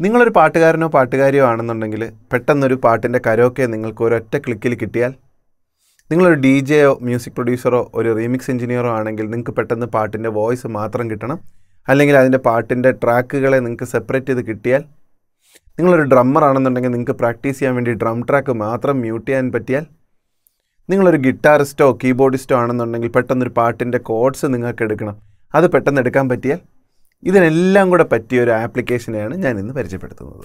നിങ്ങളൊരു പാട്ടുകാരനോ പാട്ടുകാരിയോ ആണെന്നുണ്ടെങ്കിൽ പെട്ടെന്നൊരു പാട്ടിൻ്റെ കരോക്കെ നിങ്ങൾക്ക് ഒരൊറ്റ ക്ലിക്കിൽ കിട്ടിയാൽ നിങ്ങളൊരു ഡി ജെയോ മ്യൂസിക് പ്രൊഡ്യൂസറോ ഒരു റീമിക്സ് എഞ്ചിനീയറോ ആണെങ്കിൽ നിങ്ങൾക്ക് പെട്ടെന്ന് പാട്ടിൻ്റെ വോയിസ് മാത്രം കിട്ടണം അല്ലെങ്കിൽ അതിൻ്റെ പാട്ടിൻ്റെ ട്രാക്കുകളെ നിങ്ങൾക്ക് സെപ്പറേറ്റ് ചെയ്ത് കിട്ടിയാൽ നിങ്ങളൊരു ഡ്രമ്മർ ആണെന്നുണ്ടെങ്കിൽ നിങ്ങൾക്ക് പ്രാക്ടീസ് ചെയ്യാൻ വേണ്ടി ഡ്രം ട്രാക്ക് മാത്രം മ്യൂട്ട് ചെയ്യാൻ പറ്റിയാൽ നിങ്ങളൊരു ഗിറ്റാറിസ്റ്റോ കീബോർഡിസ്റ്റോ ആണെന്നുണ്ടെങ്കിൽ പെട്ടെന്നൊരു പാട്ടിൻ്റെ കോഡ്സ് നിങ്ങൾക്ക് എടുക്കണം അത് പെട്ടെന്ന് എടുക്കാൻ പറ്റിയാൽ ഇതിനെല്ലാം കൂടെ പറ്റിയ ഒരു ആപ്ലിക്കേഷനെയാണ് ഞാൻ ഇന്ന് പരിചയപ്പെടുത്തുന്നത്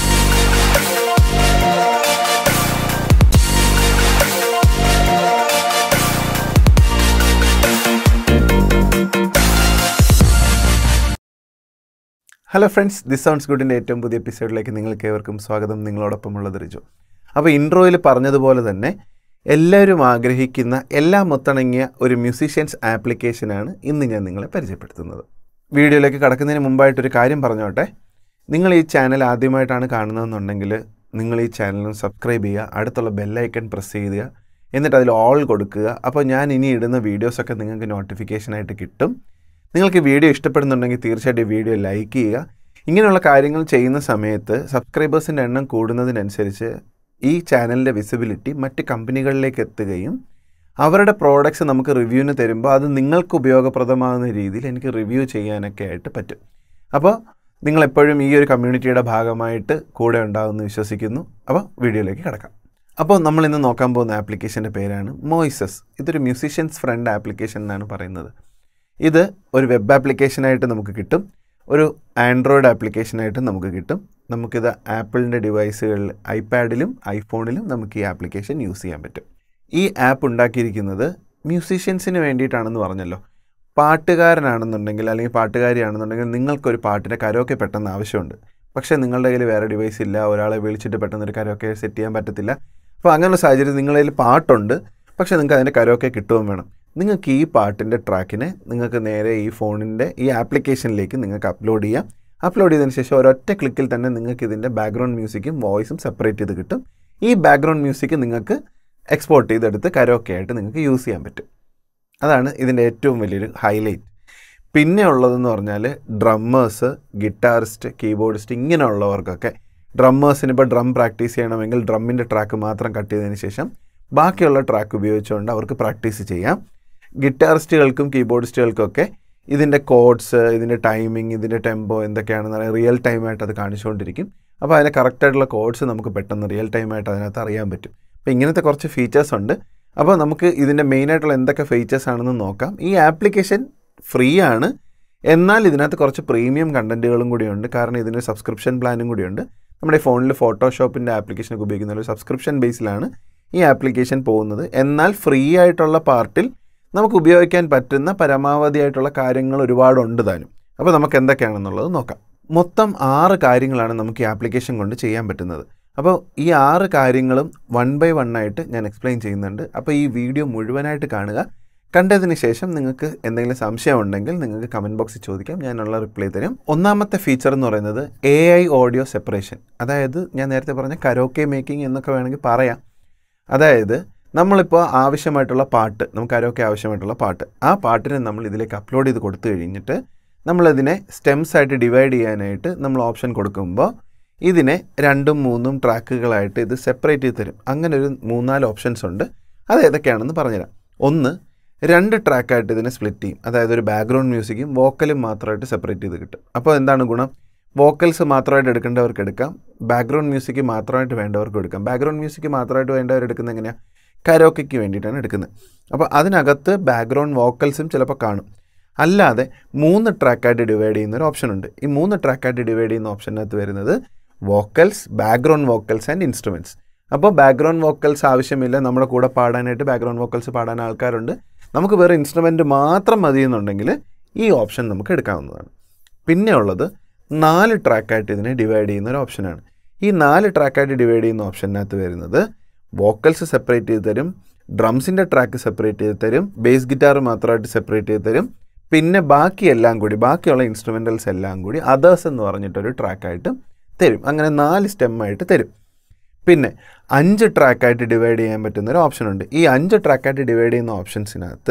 ഹലോ ഫ്രണ്ട്സ് ദിസ് സൗണ്ട്സ് ഗുഡിൻ്റെ ഏറ്റവും പുതിയ എപ്പിസോഡിലേക്ക് നിങ്ങൾക്ക് ഏവർക്കും സ്വാഗതം നിങ്ങളോടൊപ്പമുള്ളത് റിജു അപ്പോൾ ഇൻട്രോയിൽ പറഞ്ഞതുപോലെ തന്നെ എല്ലാവരും ആഗ്രഹിക്കുന്ന എല്ലാം ഒത്തിണങ്ങിയ ഒരു മ്യൂസീഷ്യൻസ് ആപ്ലിക്കേഷനാണ് ഇന്ന് ഞാൻ നിങ്ങളെ പരിചയപ്പെടുത്തുന്നത് വീഡിയോയിലേക്ക് കടക്കുന്നതിന് മുമ്പായിട്ടൊരു കാര്യം പറഞ്ഞോട്ടെ നിങ്ങൾ ഈ ചാനൽ ആദ്യമായിട്ടാണ് കാണുന്നതെന്നുണ്ടെങ്കിൽ നിങ്ങൾ ഈ ചാനൽ സബ്സ്ക്രൈബ് ചെയ്യുക അടുത്തുള്ള ബെല്ലൈക്കൺ പ്രസ് ചെയ്യുക എന്നിട്ട് അതിൽ ഓൾ കൊടുക്കുക അപ്പോൾ ഞാൻ ഇനി ഇടുന്ന വീഡിയോസൊക്കെ നിങ്ങൾക്ക് നോട്ടിഫിക്കേഷനായിട്ട് കിട്ടും നിങ്ങൾക്ക് വീഡിയോ ഇഷ്ടപ്പെടുന്നുണ്ടെങ്കിൽ തീർച്ചയായിട്ടും ഈ വീഡിയോ ലൈക്ക് ചെയ്യുക ഇങ്ങനെയുള്ള കാര്യങ്ങൾ ചെയ്യുന്ന സമയത്ത് സബ്സ്ക്രൈബേഴ്സിൻ്റെ എണ്ണം കൂടുന്നതിനനുസരിച്ച് ഈ ചാനലിൻ്റെ വിസിബിലിറ്റി മറ്റ് കമ്പനികളിലേക്ക് എത്തുകയും അവരുടെ പ്രോഡക്റ്റ്സ് നമുക്ക് റിവ്യൂവിന് തരുമ്പോൾ അത് നിങ്ങൾക്ക് ഉപയോഗപ്രദമാകുന്ന രീതിയിൽ എനിക്ക് റിവ്യൂ ചെയ്യാനൊക്കെ ആയിട്ട് പറ്റും അപ്പോൾ നിങ്ങളെപ്പോഴും ഈ ഒരു കമ്മ്യൂണിറ്റിയുടെ ഭാഗമായിട്ട് കൂടെ ഉണ്ടാകുമെന്ന് വിശ്വസിക്കുന്നു അപ്പോൾ വീഡിയോയിലേക്ക് കിടക്കാം അപ്പോൾ നമ്മൾ ഇന്ന് നോക്കാൻ പോകുന്ന ആപ്ലിക്കേഷൻ്റെ പേരാണ് മോയിസസ് ഇതൊരു മ്യൂസീഷ്യൻസ് ഫ്രണ്ട് ആപ്ലിക്കേഷൻ എന്നാണ് പറയുന്നത് ഇത് ഒരു വെബ് ആപ്ലിക്കേഷനായിട്ട് നമുക്ക് കിട്ടും ഒരു ആൻഡ്രോയിഡ് ആപ്ലിക്കേഷനായിട്ട് നമുക്ക് കിട്ടും നമുക്കിത് ആപ്പിളിൻ്റെ ഡിവൈസുകളിൽ ഐപാഡിലും ഐഫോണിലും നമുക്ക് ഈ ആപ്ലിക്കേഷൻ യൂസ് ചെയ്യാൻ പറ്റും ഈ ആപ്പ് ഉണ്ടാക്കിയിരിക്കുന്നത് മ്യൂസീഷ്യൻസിന് വേണ്ടിയിട്ടാണെന്ന് പറഞ്ഞല്ലോ പാട്ടുകാരനാണെന്നുണ്ടെങ്കിൽ അല്ലെങ്കിൽ പാട്ടുകാരിയാണെന്നുണ്ടെങ്കിൽ നിങ്ങൾക്കൊരു പാട്ടിൻ്റെ കരോക്കെ പെട്ടെന്ന് ആവശ്യമുണ്ട് പക്ഷേ നിങ്ങളുടെ കയ്യിൽ വേറെ ഡിവൈസ് ഇല്ല ഒരാളെ വിളിച്ചിട്ട് പെട്ടെന്ന് ഒരു കരോക്കെ സെറ്റ് ചെയ്യാൻ പറ്റത്തില്ല അപ്പോൾ അങ്ങനെയുള്ള സാഹചര്യത്തിൽ നിങ്ങളുടെ കയ്യിൽ പാട്ടുണ്ട് പക്ഷേ നിങ്ങൾക്ക് അതിൻ്റെ കരോക്കെ കിട്ടുകയും വേണം നിങ്ങൾക്ക് ഈ പാട്ടിൻ്റെ ട്രാക്കിനെ നിങ്ങൾക്ക് നേരെ ഈ ഫോണിൻ്റെ ഈ ആപ്ലിക്കേഷനിലേക്ക് നിങ്ങൾക്ക് അപ്ലോഡ് ചെയ്യാം അപ്ലോഡ് ചെയ്തതിന് ശേഷം ഒരൊറ്റ ക്ലിക്കിൽ തന്നെ നിങ്ങൾക്ക് ഇതിൻ്റെ ബാക്ക്ഗ്രൗണ്ട് മ്യൂസിക്കും വോയിസും സെപ്പറേറ്റ് ചെയ്ത് കിട്ടും ഈ ബാക്ക്ഗ്രൗണ്ട് മ്യൂസിക് നിങ്ങൾക്ക് എക്സ്പോർട്ട് ചെയ്തെടുത്ത് കരോക്കെ ആയിട്ട് നിങ്ങൾക്ക് യൂസ് ചെയ്യാൻ പറ്റും അതാണ് ഇതിൻ്റെ ഏറ്റവും വലിയൊരു ഹൈലൈറ്റ് പിന്നെ ഉള്ളതെന്ന് പറഞ്ഞാൽ ഡ്രമ്മേഴ്സ് ഗിറ്റാറിസ്റ്റ് കീബോർഡിസ്റ്റ് ഇങ്ങനെയുള്ളവർക്കൊക്കെ ഡ്രമ്മേഴ്സിന് ഇപ്പോൾ ഡ്രം പ്രാക്ടീസ് ചെയ്യണമെങ്കിൽ ഡ്രമ്മിൻ്റെ ട്രാക്ക് മാത്രം കട്ട് ചെയ്തതിന് ശേഷം ബാക്കിയുള്ള ട്രാക്ക് ഉപയോഗിച്ചുകൊണ്ട് അവർക്ക് പ്രാക്ടീസ് ചെയ്യാം ഗിറ്റാറിസ്റ്റുകൾക്കും കീബോർഡിസ്റ്റുകൾക്കൊക്കെ ഇതിൻ്റെ കോഡ്സ് ഇതിൻ്റെ ടൈമിംഗ് ഇതിൻ്റെ ടെമ്പോ എന്തൊക്കെയാണെന്ന് അറിയാം റിയൽ ടൈമായിട്ട് അത് കാണിച്ചുകൊണ്ടിരിക്കും അപ്പോൾ അതിൻ്റെ കറക്റ്റായിട്ടുള്ള കോഡ്സ് നമുക്ക് പെട്ടെന്ന് റിയൽ ടൈമായിട്ട് അതിനകത്ത് അറിയാൻ പറ്റും അപ്പോൾ ഇങ്ങനത്തെ കുറച്ച് ഫീച്ചേഴ്സ് ഉണ്ട് അപ്പോൾ നമുക്ക് ഇതിൻ്റെ മെയിനായിട്ടുള്ള എന്തൊക്കെ ഫീച്ചേഴ്സ് ആണെന്ന് നോക്കാം ഈ ആപ്ലിക്കേഷൻ ഫ്രീ ആണ് എന്നാൽ ഇതിനകത്ത് കുറച്ച് പ്രീമിയം കണ്ടൻറ്റുകളും കൂടിയുണ്ട് കാരണം ഇതിന് സബ്സ്ക്രിപ്ഷൻ പ്ലാനും കൂടിയുണ്ട് നമ്മുടെ ഫോണിൽ ഫോട്ടോഷോപ്പിൻ്റെ ആപ്ലിക്കേഷനൊക്കെ ഉപയോഗിക്കുന്ന ഒരു സബ്സ്ക്രിപ്ഷൻ ബേസിലാണ് ഈ ആപ്ലിക്കേഷൻ പോകുന്നത് എന്നാൽ ഫ്രീ ആയിട്ടുള്ള പാർട്ടിൽ നമുക്ക് ഉപയോഗിക്കാൻ പറ്റുന്ന പരമാവധിയായിട്ടുള്ള കാര്യങ്ങൾ ഒരുപാടുണ്ട് താനും അപ്പോൾ നമുക്ക് എന്തൊക്കെയാണെന്നുള്ളത് നോക്കാം മൊത്തം ആറ് കാര്യങ്ങളാണ് നമുക്ക് ഈ ആപ്ലിക്കേഷൻ കൊണ്ട് ചെയ്യാൻ പറ്റുന്നത് അപ്പോൾ ഈ ആറ് കാര്യങ്ങളും വൺ ബൈ വൺ ആയിട്ട് ഞാൻ എക്സ്പ്ലെയിൻ ചെയ്യുന്നുണ്ട് അപ്പോൾ ഈ വീഡിയോ മുഴുവനായിട്ട് കാണുക കണ്ടതിന് ശേഷം നിങ്ങൾക്ക് എന്തെങ്കിലും സംശയം ഉണ്ടെങ്കിൽ നിങ്ങൾക്ക് കമൻറ്റ് ബോക്സിൽ ചോദിക്കാം ഞാനുള്ള റിപ്ലൈ തരും ഒന്നാമത്തെ ഫീച്ചർ എന്ന് പറയുന്നത് എ ഐ ഓഡിയോ സെപ്പറേഷൻ അതായത് ഞാൻ നേരത്തെ പറഞ്ഞ കരോക്കെ മേക്കിംഗ് എന്നൊക്കെ വേണമെങ്കിൽ പറയാം അതായത് നമ്മളിപ്പോൾ ആവശ്യമായിട്ടുള്ള പാട്ട് നമുക്ക് കരോക്കെ ആവശ്യമായിട്ടുള്ള പാട്ട് ആ പാട്ടിനെ നമ്മൾ ഇതിലേക്ക് അപ്ലോഡ് ചെയ്ത് കൊടുത്തു കഴിഞ്ഞിട്ട് നമ്മളതിനെ സ്റ്റെംസ് ആയിട്ട് ഡിവൈഡ് ചെയ്യാനായിട്ട് നമ്മൾ ഓപ്ഷൻ കൊടുക്കുമ്പോൾ ഇതിനെ രണ്ടും മൂന്നും ട്രാക്കുകളായിട്ട് ഇത് സെപ്പറേറ്റ് ചെയ്ത് തരും അങ്ങനെ ഒരു മൂന്നാല് ഓപ്ഷൻസ് ഉണ്ട് അത് ഏതൊക്കെയാണെന്ന് പറഞ്ഞുതരാം ഒന്ന് രണ്ട് ട്രാക്കായിട്ട് ഇതിനെ സ്പ്ലിറ്റ് ചെയ്യും അതായത് ഒരു ബാക്ക്ഗ്രൗണ്ട് മ്യൂസിക്കും വോക്കലും മാത്രമായിട്ട് സെപ്പറേറ്റ് ചെയ്ത് കിട്ടും അപ്പോൾ എന്താണ് ഗുണം വോക്കൽസ് മാത്രമായിട്ട് എടുക്കേണ്ടവർക്ക് എടുക്കാം ബാക്ക്ഗ്രൗണ്ട് മ്യൂസിക് മാത്രമായിട്ട് വേണ്ടവർക്ക് എടുക്കാം ബാക്ക്ഗ്രൗണ്ട് മ്യൂസിക് മാത്രമായിട്ട് വേണ്ടവർ എടുക്കുന്നത് എങ്ങനെയാണ് കരോക്കയ്ക്ക് വേണ്ടിയിട്ടാണ് എടുക്കുന്നത് അപ്പോൾ അതിനകത്ത് ബാക്ക്ഗ്രൗണ്ട് വോക്കൽസും ചിലപ്പോൾ കാണും അല്ലാതെ മൂന്ന് ട്രാക്കായിട്ട് ഡിവൈഡ് ചെയ്യുന്ന ഒരു ഓപ്ഷൻ ഉണ്ട് ഈ മൂന്ന് ട്രാക്കായിട്ട് ഡിവൈഡ് ചെയ്യുന്ന ഓപ്ഷനകത്ത് വരുന്നത് vocals background vocals and instruments അപ്പോൾ ബാക്ക്ഗ്രൗണ്ട് വോക്കൽസ് ആവശ്യമില്ല നമ്മുടെ കൂടെ പാടാനായിട്ട് ബാക്ക്ഗ്രൗണ്ട് വോക്കൽസ് പാടാൻ ആൾക്കാരുണ്ട് നമുക്ക് വേറെ ഇൻസ്ട്രുമെൻ്റ് മാത്രം മതി എന്നുണ്ടെങ്കിൽ ഈ ഓപ്ഷൻ നമുക്ക് എടുക്കാവുന്നതാണ് പിന്നെ ഉള്ളത് നാല് ട്രാക്കായിട്ട് ഇതിനെ ഡിവൈഡ് ചെയ്യുന്ന ഒരു ഓപ്ഷനാണ് ഈ നാല് ട്രാക്കായിട്ട് ഡിവൈഡ് ചെയ്യുന്ന ഓപ്ഷനകത്ത് വരുന്നത് വോക്കൽസ് സെപ്പറേറ്റ് ചെയ്ത് തരും ഡ്രംസിൻ്റെ ട്രാക്ക് സെപ്പറേറ്റ് ചെയ്ത് തരും ബേസ് ഗിറ്റാർ മാത്രമായിട്ട് സെപ്പറേറ്റ് ചെയ്ത് തരും പിന്നെ ബാക്കി എല്ലാം കൂടി ബാക്കിയുള്ള ഇൻസ്ട്രുമെൻ്റൽസ് എല്ലാം കൂടി അതേഴ്സ് എന്ന് പറഞ്ഞിട്ടൊരു ട്രാക്കായിട്ട് തരും അങ്ങനെ നാല് സ്റ്റെമ്മായിട്ട് തരും പിന്നെ അഞ്ച് ട്രാക്കായിട്ട് ഡിവൈഡ് ചെയ്യാൻ പറ്റുന്ന ഒരു ഓപ്ഷൻ ഉണ്ട് ഈ അഞ്ച് ട്രാക്കായിട്ട് ഡിവൈഡ് ചെയ്യുന്ന ഓപ്ഷൻസിനകത്ത്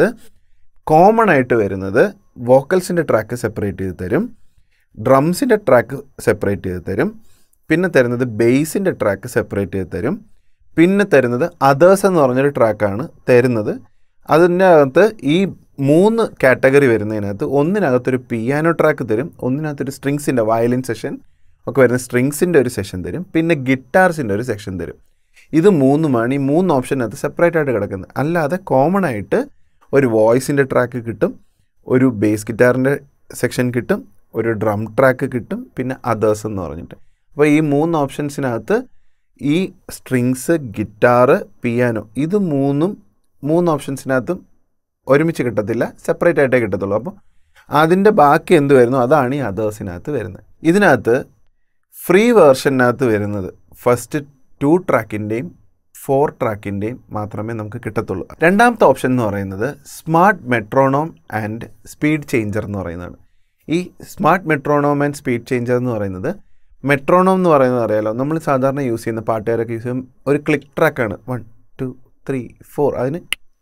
കോമൺ ആയിട്ട് വരുന്നത് വോക്കൽസിൻ്റെ ട്രാക്ക് സെപ്പറേറ്റ് ചെയ്ത് തരും ഡ്രംസിൻ്റെ ട്രാക്ക് സെപ്പറേറ്റ് ചെയ്ത് തരും പിന്നെ തരുന്നത് ബേസിൻ്റെ ട്രാക്ക് സെപ്പറേറ്റ് ചെയ്ത് തരും പിന്നെ തരുന്നത് അതേഴ്സ് എന്ന് പറഞ്ഞൊരു ട്രാക്കാണ് തരുന്നത് അതിൻ്റെ അകത്ത് ഈ മൂന്ന് കാറ്റഗറി വരുന്നതിനകത്ത് ഒന്നിനകത്തൊരു പിയാനോ ട്രാക്ക് തരും ഒന്നിനകത്തൊരു സ്ട്രിങ്സിൻ്റെ വയലിൻ സെഷൻ ഒക്കെ വരുന്ന സ്ട്രിങ്സിൻ്റെ ഒരു സെഷൻ തരും പിന്നെ ഗിറ്റാർസിൻ്റെ ഒരു സെക്ഷൻ തരും ഇത് മൂന്നുമാണ് ഈ മൂന്ന് ഓപ്ഷനകത്ത് സെപ്പറേറ്റ് ആയിട്ട് കിടക്കുന്നത് അല്ലാതെ കോമൺ ആയിട്ട് ഒരു വോയിസിൻ്റെ ട്രാക്ക് കിട്ടും ഒരു ബേസ് ഗിറ്റാറിൻ്റെ സെക്ഷൻ കിട്ടും ഒരു ഡ്രം ട്രാക്ക് കിട്ടും പിന്നെ അതേഴ്സ് എന്ന് പറഞ്ഞിട്ട് അപ്പോൾ ഈ മൂന്ന് ഓപ്ഷൻസിനകത്ത് ഈ സ്ട്രിങ്സ് ഗിറ്റാറ് പിയാനോ ഇത് മൂന്നും മൂന്ന് ഓപ്ഷൻസിനകത്തും ഒരുമിച്ച് കിട്ടത്തില്ല സെപ്പറേറ്റ് ആയിട്ടേ കിട്ടത്തുള്ളൂ അപ്പോൾ അതിൻ്റെ ബാക്കി എന്ത് വരുന്നു അതാണ് ഈ അതേഴ്സിനകത്ത് വരുന്നത് ഇതിനകത്ത് ഫ്രീ വേർഷനകത്ത് വരുന്നത് ഫസ്റ്റ് ടു ട്രാക്കിൻ്റെയും ഫോർ ട്രാക്കിൻ്റെയും മാത്രമേ നമുക്ക് കിട്ടത്തുള്ളൂ രണ്ടാമത്തെ ഓപ്ഷൻ എന്ന് പറയുന്നത് smart metronome and speed changer എന്ന് പറയുന്നതാണ് ഈ smart metronome and speed changer എന്ന് പറയുന്നത് മെട്രോണോം എന്ന് പറയുന്നത് അറിയാലോ നമ്മൾ സാധാരണ യൂസ് ചെയ്യുന്ന പാട്ടുകാരൊക്കെ യൂസ് ചെയ്യും ഒരു ക്ലിക്ക് ട്രാക്കാണ് വൺ ടു ത്രീ ഫോർ അതിന്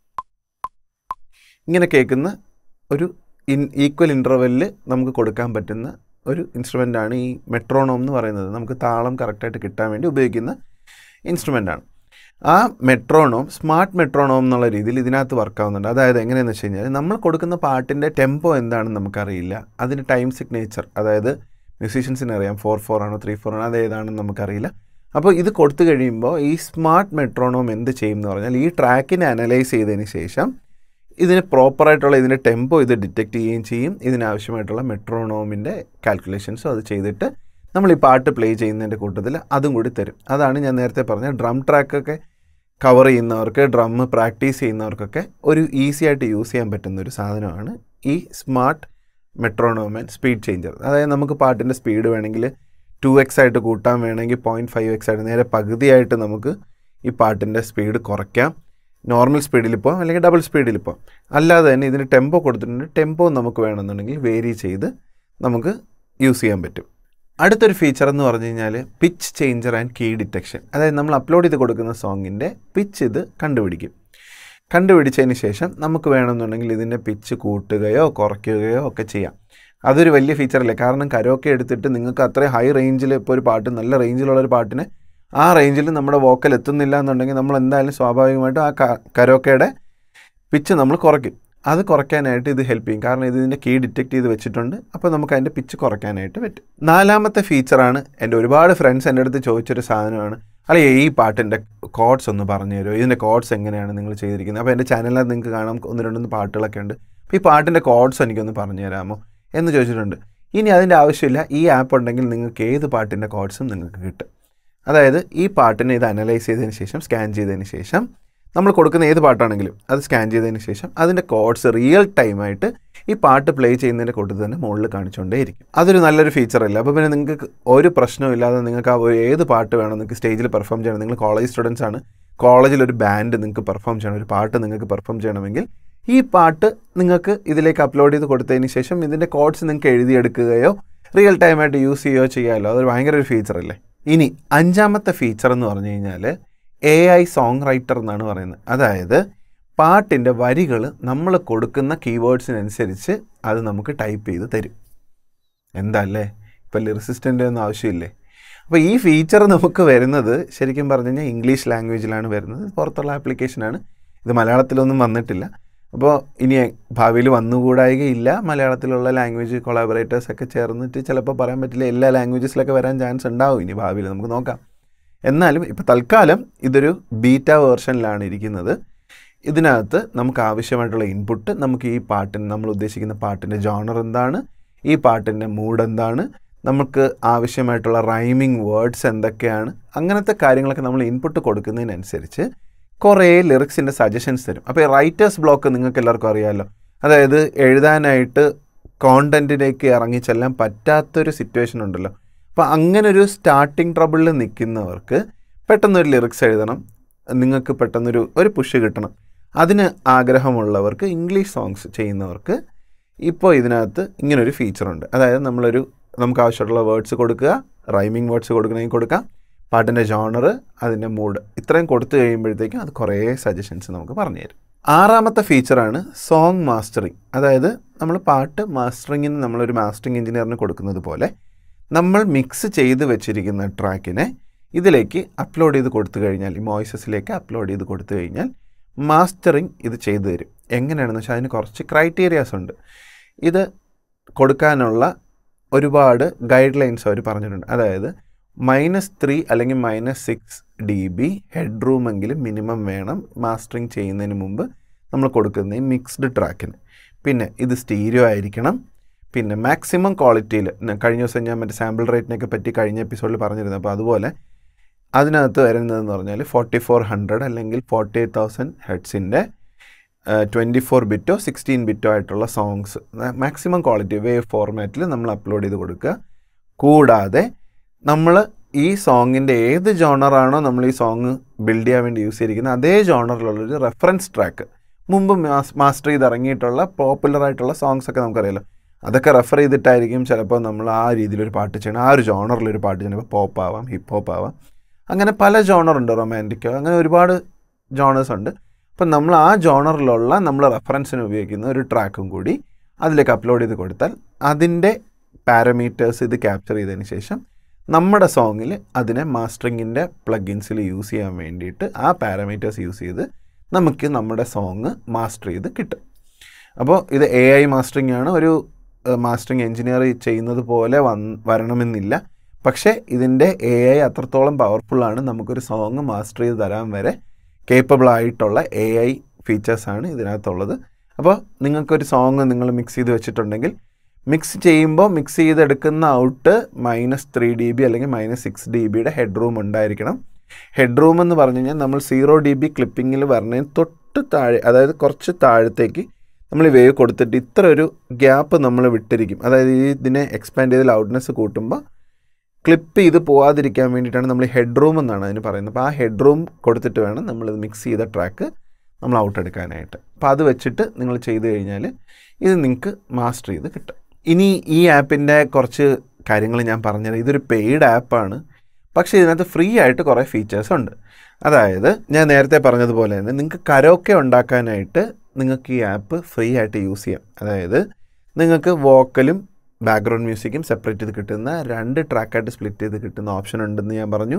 ഇങ്ങനെ കേൾക്കുന്ന ഒരു ഇൻ ഈക്വൽ ഇൻ്റർവെല്ലിൽ നമുക്ക് കൊടുക്കാൻ പറ്റുന്ന ഒരു ഇൻസ്ട്രുമെൻ്റാണ് ഈ മെട്രോണോം എന്ന് പറയുന്നത് നമുക്ക് താളം കറക്റ്റായിട്ട് കിട്ടാൻ വേണ്ടി ഉപയോഗിക്കുന്ന ഇൻസ്ട്രുമെൻ്റാണ് ആ മെട്രോണോം സ്മാർട്ട് മെട്രോണോം എന്നുള്ള രീതിയിൽ ഇതിനകത്ത് വർക്ക് ആവുന്നുണ്ട് അതായത് എങ്ങനെയെന്ന് വെച്ച് കഴിഞ്ഞാൽ നമ്മൾ കൊടുക്കുന്ന പാട്ടിൻ്റെ ടെമ്പോ എന്താണെന്ന് നമുക്കറിയില്ല അതിൻ്റെ ടൈം സിഗ്നേച്ചർ അതായത് മ്യൂസീഷ്യൻസിന് അറിയാം ഫോർ ഫോർ ആണോ ത്രീ ഫോർ ആണോ അത് ഏതാണെന്ന് നമുക്കറിയില്ല അപ്പോൾ ഇത് കൊടുത്തു കഴിയുമ്പോൾ ഈ സ്മാർട്ട് മെട്രോണോം എന്ത് ചെയ്യും എന്ന് പറഞ്ഞാൽ ഈ ട്രാക്കിനെ അനലൈസ് ചെയ്തതിന് ശേഷം ഇതിന് പ്രോപ്പറായിട്ടുള്ള ഇതിൻ്റെ ടെമ്പോ ഇത് ഡിറ്റക്റ്റ് ചെയ്യുകയും ചെയ്യും ഇതിനാവശ്യമായിട്ടുള്ള മെട്രോണോമിൻ്റെ കാൽക്കുലേഷൻസും അത് ചെയ്തിട്ട് നമ്മൾ ഈ പാട്ട് പ്ലേ ചെയ്യുന്നതിൻ്റെ കൂട്ടത്തിൽ അതും കൂടി തരും അതാണ് ഞാൻ നേരത്തെ പറഞ്ഞ ഡ്രം ട്രാക്കൊക്കെ കവർ ചെയ്യുന്നവർക്ക് ഡ്രം പ്രാക്ടീസ് ചെയ്യുന്നവർക്കൊക്കെ ഒരു ഈസി ആയിട്ട് യൂസ് ചെയ്യാൻ പറ്റുന്ന ഒരു സാധനമാണ് ഈ smart metronome and speed changer അതായത് നമുക്ക് പാട്ടിൻ്റെ സ്പീഡ് വേണമെങ്കിൽ ടു എക്സ് ആയിട്ട് കൂട്ടാൻ വേണമെങ്കിൽ പോയിൻറ്റ് ഫൈവ് എക്സ് ആയിട്ട് നേരെ പകുതിയായിട്ട് നമുക്ക് ഈ പാട്ടിൻ്റെ സ്പീഡ് കുറയ്ക്കാം നോർമൽ സ്പീഡിൽ പോകാം അല്ലെങ്കിൽ ഡബിൾ സ്പീഡിൽ പോകാം അല്ലാതെ തന്നെ ഇതിന് ടെമ്പോ കൊടുത്തിട്ടുണ്ട് ടെമ്പോ നമുക്ക് വേണമെന്നുണ്ടെങ്കിൽ വേരി ചെയ്ത് നമുക്ക് യൂസ് ചെയ്യാൻ പറ്റും അടുത്തൊരു ഫീച്ചർ എന്ന് പറഞ്ഞു കഴിഞ്ഞാൽ pitch changer and key detection അതായത് നമ്മൾ അപ്ലോഡ് ചെയ്ത് കൊടുക്കുന്ന സോങ്ങിൻ്റെ പിച്ച് ഇത് കണ്ടുപിടിക്കും കണ്ടുപിടിച്ചതിന് ശേഷം നമുക്ക് വേണമെന്നുണ്ടെങ്കിൽ ഇതിൻ്റെ പിച്ച് കൂട്ടുകയോ കുറയ്ക്കുകയോ ഒക്കെ ചെയ്യാം അതൊരു വലിയ ഫീച്ചറല്ലേ കാരണം കരോക്കെ എടുത്തിട്ട് നിങ്ങൾക്ക് അത്രയും ഹൈ റേഞ്ചിൽ ഇപ്പോൾ ഒരു പാട്ട് നല്ല റേഞ്ചിലുള്ള ഒരു പാട്ടിന് ആ റേഞ്ചിൽ നമ്മുടെ വോക്കൽ എത്തുന്നില്ല എന്നുണ്ടെങ്കിൽ നമ്മൾ എന്തായാലും സ്വാഭാവികമായിട്ടും ആ ക- കരോക്കയുടെ പിച്ച് നമ്മൾ കുറയ്ക്കും അത് കുറയ്ക്കാനായിട്ട് ഇത് ഹെൽപ്പ് ചെയ്യും കാരണം ഇത് ഇതിൻ്റെ കീ ഡിറ്റക്ട് ചെയ്ത് വെച്ചിട്ടുണ്ട് അപ്പോൾ നമുക്ക് അതിൻ്റെ പിച്ച് കുറയ്ക്കാനായിട്ട് പറ്റും നാലാമത്തെ ഫീച്ചറാണ് എൻ്റെ ഒരുപാട് ഫ്രണ്ട്സ് എൻ്റെ അടുത്ത് ചോദിച്ചൊരു സാധനമാണ് അല്ലെ ഈ പാട്ടിൻ്റെ കോഡ്സ് ഒന്ന് പറഞ്ഞു തരുമോ ഇതിൻ്റെ കോഡ്സ് എങ്ങനെയാണ് നിങ്ങൾ ചെയ്തിരിക്കുന്നത് അപ്പോൾ എൻ്റെ ചാനലിനകത്ത് നിങ്ങൾക്ക് കാണാം ഒന്ന് രണ്ടൊന്ന് പാട്ടുകളൊക്കെ ഉണ്ട് അപ്പോൾ ഈ പാട്ടിൻ്റെ കോഡ്സ് എനിക്കൊന്ന് പറഞ്ഞു തരാമോ എന്ന് ചോദിച്ചിട്ടുണ്ട് ഇനി അതിൻ്റെ ആവശ്യമില്ല ഈ ആപ്പ് ഉണ്ടെങ്കിൽ നിങ്ങൾക്ക് ഏത് പാട്ടിൻ്റെ കോഡ്സും നിങ്ങൾക്ക് കിട്ടും അതായത് ഈ പാട്ടിനെ ഇത് അനലൈസ് ചെയ്തതിന് ശേഷം സ്കാൻ ചെയ്തതിന് ശേഷം നമ്മൾ കൊടുക്കുന്ന ഏത് പാട്ടാണെങ്കിലും അത് സ്കാൻ ചെയ്തതിന് ശേഷം അതിൻ്റെ കോഡ്സ് റിയൽ ടൈമായിട്ട് ഈ പാട്ട് പ്ലേ ചെയ്യുന്നതിൻ്റെ കൂട്ടത്തിൽ തന്നെ മുകളിൽ കാണിച്ചുകൊണ്ടേയിരിക്കും അതൊരു നല്ലൊരു ഫീച്ചറല്ല അപ്പോൾ പിന്നെ നിങ്ങൾക്ക് ഒരു പ്രശ്നവും ഇല്ലാതെ നിങ്ങൾക്ക് ആ ഒരു ഏത് പാട്ട് വേണം നിങ്ങൾക്ക് സ്റ്റേജിൽ പെർഫോം ചെയ്യണം നിങ്ങൾ കോളേജ് സ്റ്റുഡൻസ് ആണ് കോളേജിൽ ഒരു ബാൻഡ് നിങ്ങൾക്ക് പെർഫോം ചെയ്യണം ഒരു പാട്ട് നിങ്ങൾക്ക് പെർഫോം ചെയ്യണമെങ്കിൽ ഈ പാട്ട് നിങ്ങൾക്ക് ഇതിലേക്ക് അപ്ലോഡ് ചെയ്ത് കൊടുത്തതിന് ശേഷം ഇതിൻ്റെ കോഡ്സ് നിങ്ങൾക്ക് എഴുതിയെടുക്കുകയോ റിയൽ ടൈമായിട്ട് യൂസ് ചെയ്യുകയോ ചെയ്യാമല്ലോ അതൊരു ഭയങ്കര ഒരു ഫീച്ചർ അല്ലേ ഇനി അഞ്ചാമത്തെ ഫീച്ചർ എന്ന് പറഞ്ഞു കഴിഞ്ഞാൽ എ ഐ സോങ് റൈറ്റർ എന്നാണ് പറയുന്നത് അതായത് പാട്ടിൻ്റെ വരികൾ നമ്മൾ കൊടുക്കുന്ന കീവേഡ്സിനനുസരിച്ച് അത് നമുക്ക് ടൈപ്പ് ചെയ്ത് തരും എന്താ അല്ലേ ഇപ്പം ലിറിസിസ്റ്റൻ്റ് ഒന്നും ആവശ്യമില്ലേ അപ്പോൾ ഈ ഫീച്ചർ നമുക്ക് വരുന്നത് ശരിക്കും പറഞ്ഞു കഴിഞ്ഞാൽ ഇംഗ്ലീഷ് ലാംഗ്വേജിലാണ് വരുന്നത് ഇത് പുറത്തുള്ള ആപ്ലിക്കേഷനാണ് ഇത് മലയാളത്തിലൊന്നും വന്നിട്ടില്ല അപ്പോൾ ഇനി ഭാവിയിൽ വന്നുകൂടായികയില്ല മലയാളത്തിലുള്ള ലാംഗ്വേജ് കൊളാബറേറ്റേഴ്സ് ഒക്കെ ചേർന്നിട്ട് ചിലപ്പോൾ പറയാൻ പറ്റില്ല എല്ലാ ലാംഗ്വേജസിലൊക്കെ വരാൻ ചാൻസ് ഉണ്ടാവും ഇനി ഭാവിയിൽ നമുക്ക് നോക്കാം എന്നാലും ഇപ്പോൾ തൽക്കാലം ഇതൊരു ബീറ്റ വേർഷനിലാണ് ഇരിക്കുന്നത് ഇതിനകത്ത് നമുക്ക് ആവശ്യമായിട്ടുള്ള ഇൻപുട്ട് നമുക്ക് ഈ പാട്ടിന് നമ്മൾ ഉദ്ദേശിക്കുന്ന പാട്ടിൻ്റെ ജോണർ എന്താണ് ഈ പാട്ടിൻ്റെ മൂഡ് എന്താണ് നമുക്ക് ആവശ്യമായിട്ടുള്ള റൈമിങ് വേർഡ്സ് എന്തൊക്കെയാണ് അങ്ങനത്തെ കാര്യങ്ങളൊക്കെ നമ്മൾ ഇൻപുട്ട് കൊടുക്കുന്നതിനനുസരിച്ച് കുറേ ലിറിക്സിൻ്റെ സജഷൻസ് തരും അപ്പോൾ ഈ റൈറ്റേഴ്സ് ബ്ലോക്ക് നിങ്ങൾക്ക് എല്ലാവർക്കും അറിയാമല്ലോ അതായത് എഴുതാനായിട്ട് കോണ്ടൻറ്റിലേക്ക് ഇറങ്ങിച്ചെല്ലാൻ പറ്റാത്തൊരു സിറ്റുവേഷൻ ഉണ്ടല്ലോ അപ്പോൾ അങ്ങനെ ഒരു സ്റ്റാർട്ടിങ് ട്രബിളിൽ നിൽക്കുന്നവർക്ക് പെട്ടെന്നൊരു ലിറിക്സ് എഴുതണം നിങ്ങൾക്ക് പെട്ടെന്നൊരു ഒരു പുഷ് കിട്ടണം അതിന് ആഗ്രഹമുള്ളവർക്ക് ഇംഗ്ലീഷ് സോങ്സ് ചെയ്യുന്നവർക്ക് ഇപ്പോൾ ഇതിനകത്ത് ഇങ്ങനൊരു ഫീച്ചറുണ്ട് അതായത് നമ്മളൊരു നമുക്ക് ആവശ്യമുള്ള വേർഡ്സ് കൊടുക്കുക റൈമിങ് വേർഡ്സ് കൊടുക്കണമെങ്കിൽ കൊടുക്കാം പാട്ടിൻ്റെ ജോണർ അതിൻ്റെ മൂഡ് ഇത്രയും കൊടുത്തു കഴിയുമ്പോഴത്തേക്കും അത് കുറേ സജഷൻസ് നമുക്ക് പറഞ്ഞു തരും ആറാമത്തെ ഫീച്ചറാണ് സോങ് മാസ്റ്ററിങ് അതായത് നമ്മൾ പാട്ട് മാസ്റ്ററിങ്ങിന് നമ്മളൊരു മാസ്റ്ററിങ് എഞ്ചിനീയറിന് കൊടുക്കുന്നത് പോലെ നമ്മൾ മിക്സ് ചെയ്ത് വെച്ചിരിക്കുന്ന ട്രാക്കിനെ ഇതിലേക്ക് അപ്ലോഡ് ചെയ്ത് കൊടുത്തു കഴിഞ്ഞാൽ ഈ വോയിസസിലേക്ക് അപ്ലോഡ് ചെയ്ത് കൊടുത്തു കഴിഞ്ഞാൽ മാസ്റ്ററിങ് ഇത് ചെയ്തു തരും എങ്ങനെയാണെന്ന് വെച്ചാൽ അതിന് കുറച്ച് ക്രൈറ്റീരിയാസ് ഉണ്ട് ഇത് കൊടുക്കാനുള്ള ഒരുപാട് ഗൈഡ് ലൈൻസ് അവർ പറഞ്ഞിട്ടുണ്ട് അതായത് മൈനസ് ത്രീ അല്ലെങ്കിൽ minus six D B head റൂമെങ്കിലും മിനിമം വേണം മാസ്റ്ററിങ് ചെയ്യുന്നതിന് മുമ്പ് നമ്മൾ കൊടുക്കുന്ന ഈ മിക്സ്ഡ് ട്രാക്കിന് പിന്നെ ഇത് സ്റ്റീരിയോ ആയിരിക്കണം പിന്നെ മാക്സിമം ക്വാളിറ്റിയിൽ കഴിഞ്ഞ ദിവസം ഞാൻ മറ്റേ സാമ്പിൾ റേറ്റിനെയൊക്കെ പറ്റി കഴിഞ്ഞ എപ്പിസോഡിൽ പറഞ്ഞിരുന്നു അപ്പോൾ അതുപോലെ അതിനകത്ത് വരുന്നതെന്ന് പറഞ്ഞാൽ ഫോർട്ടി ഫോർ ഹൺഡ്രഡ് അല്ലെങ്കിൽ ഫോർട്ടി എയ്റ്റ് തൗസൻഡ് ഹെഡ്സിൻ്റെ ട്വൻറ്റി ഫോർ ബിറ്റോ സിക്സ്റ്റീൻ ബിറ്റോ ആയിട്ടുള്ള സോങ്സ് മാക്സിമം ക്വാളിറ്റി വേവ് ഫോർമാറ്റിൽ നമ്മൾ അപ്ലോഡ് ചെയ്ത് കൊടുക്കുക കൂടാതെ നമ്മൾ ഈ സോങ്ങിൻ്റെ ഏത് ജോണറാണോ നമ്മൾ ഈ സോങ് ബിൽഡ് ചെയ്യാൻ വേണ്ടി യൂസ് ചെയ്തിരിക്കുന്നത് അതേ ജോണറിലുള്ളൊരു റെഫറൻസ് ട്രാക്ക് മുമ്പ് മാസ്റ്റർ ചെയ്ത് ഇറങ്ങിയിട്ടുള്ള പോപ്പുലർ ആയിട്ടുള്ള സോങ്സ് ഒക്കെ നമുക്കറിയാലോ അതൊക്കെ റെഫർ ചെയ്തിട്ടായിരിക്കും ചിലപ്പോൾ നമ്മൾ ആ രീതിയിലൊരു പാട്ട് ചെയ്യണം ആ ഒരു ജോണറിലൊരു പാട്ട് ചെയ്യണം ഇപ്പോൾ പോപ്പ് ആവാം ഹിപ്പ് ഹോപ്പ് ആവാം അങ്ങനെ പല ജോണറുണ്ട് റൊമാൻറ്റിക്കോ അങ്ങനെ ഒരുപാട് ജോണേഴ്സ് ഉണ്ട് അപ്പം നമ്മൾ ആ ജോണറിലുള്ള നമ്മൾ റെഫറൻസിന് ഉപയോഗിക്കുന്ന ഒരു ട്രാക്കും കൂടി അതിലേക്ക് അപ്ലോഡ് ചെയ്ത് കൊടുത്താൽ അതിൻ്റെ പാരമീറ്റേഴ്സ് ഇത് ക്യാപ്ചർ ചെയ്തതിന് ശേഷം നമ്മുടെ സോങ്ങിൽ അതിനെ മാസ്റ്ററിങ്ങിൻ്റെ പ്ലഗിൻസിൽ യൂസ് ചെയ്യാൻ വേണ്ടിയിട്ട് ആ പാരാമീറ്റേഴ്സ് യൂസ് ചെയ്ത് നമുക്ക് നമ്മുടെ സോങ് മാസ്റ്റർ ചെയ്ത് കിട്ടും അപ്പോൾ ഇത് എ ഐ മാസ്റ്ററിംഗ് ആണ് ഒരു മാസ്റ്ററിങ് എഞ്ചിനീയർ ചെയ്യുന്നത് പോലെ വന്ന് വരണമെന്നില്ല പക്ഷേ ഇതിൻ്റെ എ ഐ അത്രത്തോളം പവർഫുള്ളാണ് നമുക്കൊരു സോങ് മാസ്റ്റർ ചെയ്ത് തരാൻ വരെ കേപ്പബിൾ ആയിട്ടുള്ള എ ഐ ഫീച്ചേഴ്സാണ് ഇതിനകത്തുള്ളത് അപ്പോൾ നിങ്ങൾക്കൊരു സോങ് നിങ്ങൾ മിക്സ് ചെയ്ത് വെച്ചിട്ടുണ്ടെങ്കിൽ മിക്സ് ചെയ്യുമ്പോൾ മിക്സ് ചെയ്തെടുക്കുന്ന out minus three D B അല്ലെങ്കിൽ മൈനസ് സിക്സ് ഡി ബിയുടെ ഹെഡ് റൂം ഉണ്ടായിരിക്കണം ഹെഡ് റൂം എന്ന് പറഞ്ഞു കഴിഞ്ഞാൽ നമ്മൾ സീറോ ഡി ബി ക്ലിപ്പിങ്ങിൽ പറഞ്ഞതിന് തൊട്ട് താഴെ അതായത് കുറച്ച് താഴത്തേക്ക് നമ്മൾ വേവ് കൊടുത്തിട്ട് ഇത്ര ഒരു ഗ്യാപ്പ് നമ്മൾ വിട്ടിരിക്കും അതായത് ഈ ഇതിനെ എക്സ്പാൻഡ് ചെയ്ത് ലൗഡ്നെസ് കൂട്ടുമ്പോൾ ക്ലിപ്പ് ചെയ്ത് പോവാതിരിക്കാൻ വേണ്ടിയിട്ടാണ് നമ്മൾ ഹെഡ് റൂം എന്നാണ് അതിന് പറയുന്നത് അപ്പോൾ ആ ഹെഡ് റൂം കൊടുത്തിട്ട് വേണം നമ്മളിത് മിക്സ് ചെയ്ത ട്രാക്ക് നമ്മൾ ഔട്ട് എടുക്കാനായിട്ട് അപ്പോൾ അത് വെച്ചിട്ട് നിങ്ങൾ ചെയ്ത് കഴിഞ്ഞാൽ ഇത് നിങ്ങൾക്ക് മാസ്റ്റർ ചെയ്ത് കിട്ടും ഇനി ഈ ആപ്പിൻ്റെ കുറച്ച് കാര്യങ്ങൾ ഞാൻ പറഞ്ഞുതരാം ഇതൊരു പെയ്ഡ് ആപ്പാണ് പക്ഷേ ഇതിനകത്ത് ഫ്രീ ആയിട്ട് കുറേ ഫീച്ചേഴ്സ് ഉണ്ട് അതായത് ഞാൻ നേരത്തെ പറഞ്ഞതുപോലെ തന്നെ നിങ്ങൾക്ക് കരോക്കെ ഉണ്ടാക്കാനായിട്ട് നിങ്ങൾക്ക് ഈ ആപ്പ് ഫ്രീ ആയിട്ട് യൂസ് ചെയ്യാം അതായത് നിങ്ങൾക്ക് വോക്കലും ബാക്ക്ഗ്രൗണ്ട് മ്യൂസിക്കും സെപ്പറേറ്റ് ചെയ്ത് കിട്ടുന്ന രണ്ട് ട്രാക്കായിട്ട് സ്പ്ലിറ്റ് ചെയ്ത് കിട്ടുന്ന ഓപ്ഷൻ ഉണ്ടെന്ന് ഞാൻ പറഞ്ഞു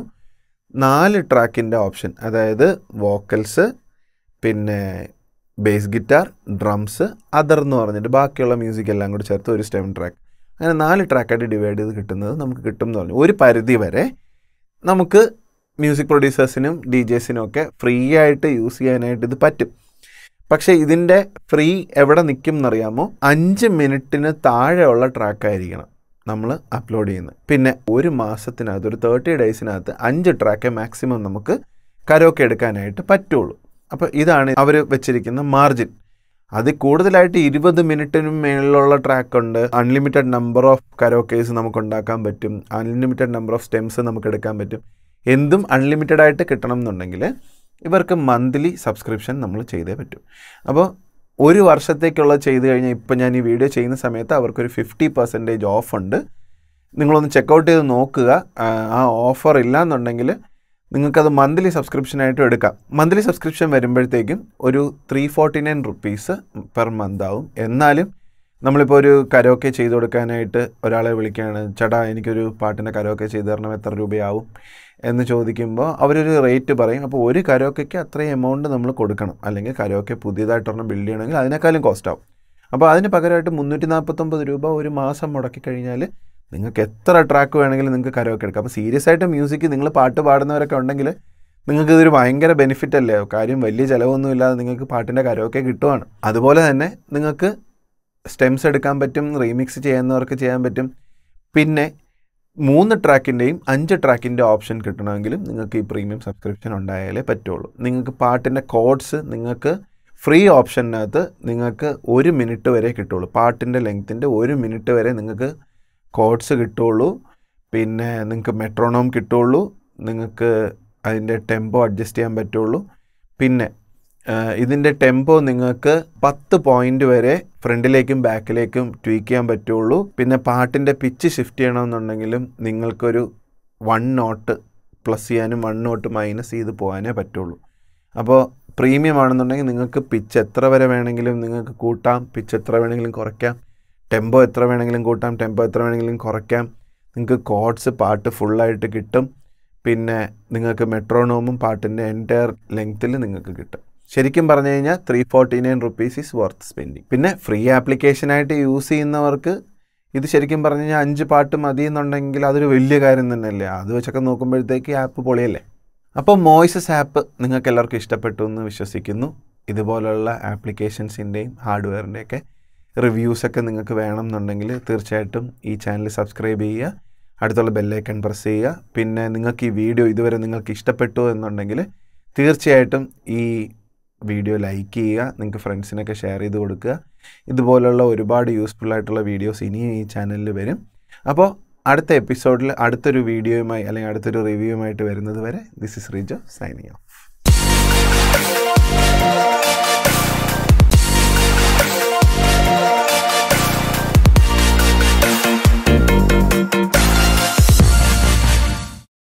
നാല് ട്രാക്കിൻ്റെ ഓപ്ഷൻ അതായത് വോക്കൽസ് പിന്നെ ബേസ് ഗിറ്റാർ ഡ്രംസ് അതർ എന്ന് പറഞ്ഞിട്ട് ബാക്കിയുള്ള മ്യൂസിക് എല്ലാം കൂടി ചേർത്ത് ഒരു സ്റ്റെം ട്രാക്ക് അങ്ങനെ നാല് ട്രാക്കായിട്ട് ഡിവൈഡ് ചെയ്ത് കിട്ടുന്നത് നമുക്ക് കിട്ടും എന്ന് പറഞ്ഞു ഒരു പരിധി വരെ നമുക്ക് മ്യൂസിക് പ്രൊഡ്യൂസേഴ്സിനും ഡി ജെസിനും ഒക്കെ ഫ്രീ ആയിട്ട് യൂസ് ചെയ്യാനായിട്ട് ഇത് പറ്റും പക്ഷേ ഇതിൻ്റെ ഫ്രീ എവിടെ നിൽക്കും എന്നറിയാമോ അഞ്ച് മിനിറ്റിന് താഴെയുള്ള ട്രാക്കായിരിക്കണം നമ്മൾ അപ്ലോഡ് ചെയ്യുന്നത് പിന്നെ ഒരു മാസത്തിനകത്ത് ഒരു തേർട്ടി ഡേയ്സിനകത്ത് അഞ്ച് ട്രാക്ക് മാക്സിമം നമുക്ക് കരോക്കെ എടുക്കാനായിട്ട് പറ്റുള്ളൂ അപ്പോൾ ഇതാണ് അവർ വെച്ചിരിക്കുന്ന മാർജിൻ അത് കൂടുതലായിട്ട് ഇരുപത് മിനിറ്റിനും മേളിലുള്ള ട്രാക്ക് ഉണ്ട് അൺലിമിറ്റഡ് നമ്പർ ഓഫ് കരോക്കേസ് നമുക്ക് ഉണ്ടാക്കാൻ പറ്റും അൺലിമിറ്റഡ് നമ്പർ ഓഫ് സ്റ്റെംസ് നമുക്ക് എടുക്കാൻ പറ്റും എന്തും അൺലിമിറ്റഡ് ആയിട്ട് കിട്ടണം എന്നുണ്ടെങ്കിൽ ഇവർക്ക് മന്ത്ലി സബ്സ്ക്രിപ്ഷൻ നമ്മൾ ചെയ്തേ പറ്റും അപ്പോൾ ഒരു വർഷത്തേക്കുള്ളത് ചെയ്ത് കഴിഞ്ഞാൽ ഇപ്പം ഞാൻ ഈ വീഡിയോ ചെയ്യുന്ന സമയത്ത് അവർക്കൊരു ഫിഫ്റ്റി പെർസെൻറ്റേജ് ഓഫ് ഉണ്ട് നിങ്ങളൊന്ന് ചെക്കൗട്ട് ചെയ്ത് നോക്കുക ആ ഓഫർ ഇല്ല എന്നുണ്ടെങ്കിൽ നിങ്ങൾക്കത് മന്ത്ലി സബ്സ്ക്രിപ്ഷനായിട്ടും എടുക്കാം മന്ത്ലി സബ്സ്ക്രിപ്ഷൻ വരുമ്പോഴത്തേക്കും ഒരു three forty nine rupees per month ആവും എന്നാലും നമ്മളിപ്പോൾ ഒരു കരോക്കെ ചെയ്ത് കൊടുക്കാനായിട്ട് ഒരാളെ വിളിക്കുകയാണ് ചേട്ടാ എനിക്കൊരു പാട്ടിൻ്റെ കരോക്കെ ചെയ്ത് തരണം എത്ര രൂപയാവും എന്ന് ചോദിക്കുമ്പോൾ അവരൊരു റേറ്റ് പറയും അപ്പോൾ ഒരു കരോക്കയ്ക്ക് അത്രയും എമൗണ്ട് നമ്മൾ കൊടുക്കണം അല്ലെങ്കിൽ കരോക്കെ പുതിയതായിട്ടൊരെണ്ണം ബിൽഡ് ചെയ്യണമെങ്കിൽ അതിനേക്കാളും കോസ്റ്റ് ആവും അപ്പോൾ അതിന് പകരമായിട്ട് മുന്നൂറ്റി നാൽപ്പത്തൊമ്പത് രൂപ ഒരു മാസം മുടക്കി കഴിഞ്ഞാൽ നിങ്ങൾക്ക് എത്ര ട്രാക്ക് വേണമെങ്കിലും നിങ്ങൾക്ക് കരോക്കെ എടുക്കാം അപ്പോൾ സീരിയസ് ആയിട്ട് മ്യൂസിക് നിങ്ങൾ പാട്ട് പാടുന്നവരൊക്കെ ഉണ്ടെങ്കിൽ നിങ്ങൾക്ക് ഇതൊരു ഭയങ്കര ബെനിഫിറ്റ് അല്ലേ കാര്യം വലിയ ചിലവൊന്നും ഇല്ലാതെ നിങ്ങൾക്ക് പാട്ടിൻ്റെ കരോക്കെ കിട്ടുവാണ് അതുപോലെ തന്നെ നിങ്ങൾക്ക് സ്റ്റെംസ് എടുക്കാൻ പറ്റും റീമിക്സ് ചെയ്യുന്നവർക്ക് ചെയ്യാൻ പറ്റും പിന്നെ മൂന്ന് ട്രാക്കിൻ്റെയും അഞ്ച് ട്രാക്കിൻ്റെ ഓപ്ഷൻ കിട്ടണമെങ്കിലും നിങ്ങൾക്ക് ഈ പ്രീമിയം സബ്സ്ക്രിപ്ഷൻ ഉണ്ടായാലേ പറ്റുള്ളൂ നിങ്ങൾക്ക് പാട്ടിൻ്റെ കോഡ്സ് നിങ്ങൾക്ക് ഫ്രീ ഓപ്ഷനകത്ത് നിങ്ങൾക്ക് ഒരു മിനിറ്റ് വരെ കിട്ടുള്ളൂ പാട്ടിൻ്റെ ലെങ്ത്തിൻ്റെ ഒരു മിനിറ്റ് വരെ നിങ്ങൾക്ക് കോഡ്സ് കിട്ടുള്ളൂ പിന്നെ നിങ്ങൾക്ക് മെട്രോണോം കിട്ടുള്ളൂ നിങ്ങൾക്ക് അതിൻ്റെ ടെമ്പോ അഡ്ജസ്റ്റ് ചെയ്യാൻ പറ്റുള്ളൂ പിന്നെ ഇതിൻ്റെ ടെമ്പോ നിങ്ങൾക്ക് പത്ത് പോയിന്റ് വരെ ഫ്രണ്ടിലേക്കും ബാക്കിലേക്കും ട്വീക്ക് ചെയ്യാൻ പറ്റുള്ളൂ പിന്നെ പാട്ടിൻ്റെ പിച്ച് ഷിഫ്റ്റ് ചെയ്യണമെന്നുണ്ടെങ്കിലും നിങ്ങൾക്കൊരു വൺ നോട്ട് പ്ലസ് ചെയ്യാനും വൺ നോട്ട് മൈനസ് ചെയ്ത് പോകാനേ പറ്റുള്ളൂ അപ്പോൾ പ്രീമിയം ആണെന്നുണ്ടെങ്കിൽ നിങ്ങൾക്ക് പിച്ച് എത്ര വരെ വേണമെങ്കിലും നിങ്ങൾക്ക് കൂട്ടാം പിച്ച് എത്ര വേണമെങ്കിലും കുറയ്ക്കാം ടെമ്പോ എത്ര വേണമെങ്കിലും കൂട്ടാം ടെമ്പോ എത്ര വേണമെങ്കിലും കുറയ്ക്കാം നിങ്ങൾക്ക് കോഡ്സ് പാട്ട് ഫുള്ളായിട്ട് കിട്ടും പിന്നെ നിങ്ങൾക്ക് മെട്രോണോമും പാട്ടിൻ്റെ എൻറ്റയർ ലെങ്ത്തിൽ നിങ്ങൾക്ക് കിട്ടും ശരിക്കും പറഞ്ഞു കഴിഞ്ഞാൽ three forty nine rupees is worth spending പിന്നെ ഫ്രീ ആപ്ലിക്കേഷനായിട്ട് യൂസ് ചെയ്യുന്നവർക്ക് ഇത് ശരിക്കും പറഞ്ഞു കഴിഞ്ഞാൽ അഞ്ച് പാട്ട് മതി എന്നുണ്ടെങ്കിൽ അതൊരു വലിയ കാര്യം തന്നെയല്ലേ അത് വെച്ചൊക്കെ നോക്കുമ്പോഴത്തേക്ക് ആപ്പ് പൊളിയല്ലേ അപ്പോൾ മോയ്സസ് ആപ്പ് നിങ്ങൾക്ക് എല്ലാവർക്കും ഇഷ്ടപ്പെട്ടു എന്ന് വിശ്വസിക്കുന്നു ഇതുപോലുള്ള ആപ്ലിക്കേഷൻസിൻ്റെയും ഹാർഡ്വെയറിൻ്റെയൊക്കെ റിവ്യൂസൊക്കെ നിങ്ങൾക്ക് വേണമെന്നുണ്ടെങ്കിൽ തീർച്ചയായിട്ടും ഈ ചാനൽ സബ്സ്ക്രൈബ് ചെയ്യുക അടുത്തുള്ള ബെല്ലൈക്കൺ പ്രസ് ചെയ്യുക പിന്നെ നിങ്ങൾക്ക് ഈ വീഡിയോ ഇതുവരെ നിങ്ങൾക്ക് ഇഷ്ടപ്പെട്ടു എന്നുണ്ടെങ്കിൽ തീർച്ചയായിട്ടും ഈ വീഡിയോ ലൈക്ക് ചെയ്യുക നിങ്ങൾക്ക് ഫ്രണ്ട്സിനൊക്കെ ഷെയർ ചെയ്ത് കൊടുക്കുക ഇതുപോലുള്ള ഒരുപാട് യൂസ്ഫുൾ ആയിട്ടുള്ള വീഡിയോസ് ഇനിയും ഈ ചാനലിൽ വരും അപ്പോൾ അടുത്ത എപ്പിസോഡിൽ അടുത്തൊരു വീഡിയോയുമായി അല്ലെങ്കിൽ അടുത്തൊരു റിവ്യൂയുമായിട്ട് വരുന്നത് വരെ this is Rijo signing of